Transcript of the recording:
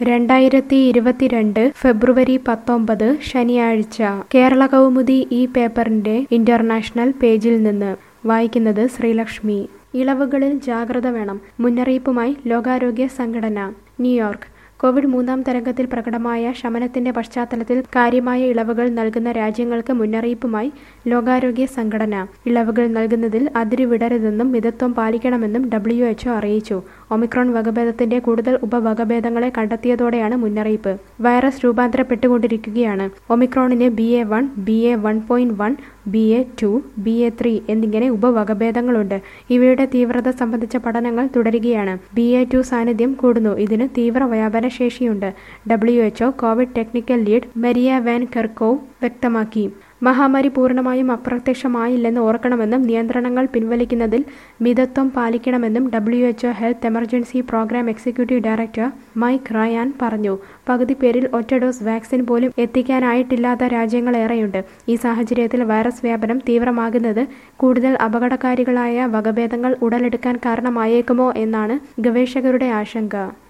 രണ്ടായിരത്തി ഇരുപത്തിരണ്ട് ഫെബ്രുവരി പത്തൊമ്പത് ശനിയാഴ്ച കേരള കൗമുദി ഈ പേപ്പറിന്റെ ഇന്റർനാഷണൽ പേജിൽ നിന്ന് വായിക്കുന്നത് ശ്രീലക്ഷ്മി ഇളവുകളിൽ ജാഗ്രത വേണം മുന്നറിയിപ്പുമായി ലോകാരോഗ്യ സംഘടന ന്യൂയോർക്ക് കോവിഡ് മൂന്നാം തരംഗത്തിൽ പ്രകടമായ ശമനത്തിന്റെ പശ്ചാത്തലത്തിൽ കാര്യമായ ഇളവുകൾ നൽകുന്ന രാജ്യങ്ങൾക്ക് മുന്നറിയിപ്പുമായി ലോകാരോഗ്യ സംഘടന ഇളവുകൾ നൽകുന്നതിൽ അതിരുവിടരുതെന്നും മിതത്വം പാലിക്കണമെന്നും ഡബ്ല്യു എച്ച്ഒ അറിയിച്ചു ഒമിക്രോൺ വകഭേദത്തിന്റെ കൂടുതൽ ഉപവകഭേദങ്ങളെ കണ്ടെത്തിയതോടെയാണ് മുന്നറിയിപ്പ് വൈറസ് രൂപാന്തരപ്പെട്ടുകൊണ്ടിരിക്കുകയാണ് ഒമിക്രോണിന് B A one B A one point one B A two B A three എന്നിങ്ങനെ ഉപവകഭേദങ്ങളുണ്ട് ഇവയുടെ തീവ്രത സംബന്ധിച്ച പഠനങ്ങൾ തുടരുകയാണ് ബി എ ടു സാന്നിധ്യം കൂടുന്നു ഇതിന് തീവ്ര വ്യാപന ശേഷിയുണ്ട് W HO covid technical lead Maria van Kerkhove വ്യക്തമാക്കി മഹാമാരി പൂർണ്ണമായും അപ്രത്യക്ഷമായില്ലെന്ന് ഓർക്കണമെന്നും നിയന്ത്രണങ്ങൾ പിൻവലിക്കുന്നതിൽ മിതത്വം പാലിക്കണമെന്നും W HO health emergency programme executive director Mike Ryan പറഞ്ഞു പകുതി പേരിൽ ഒറ്റ ഡോസ് വാക്സിൻ പോലും എത്തിക്കാനായിട്ടില്ലാത്ത രാജ്യങ്ങളേറെയുണ്ട് ഈ സാഹചര്യത്തിൽ വൈറസ് വ്യാപനം തീവ്രമാകുന്നത് കൂടുതൽ അപകടകാരികളായ വകഭേദങ്ങൾ ഉടലെടുക്കാൻ കാരണമായേക്കുമോ എന്നാണ് ഗവേഷകരുടെ ആശങ്ക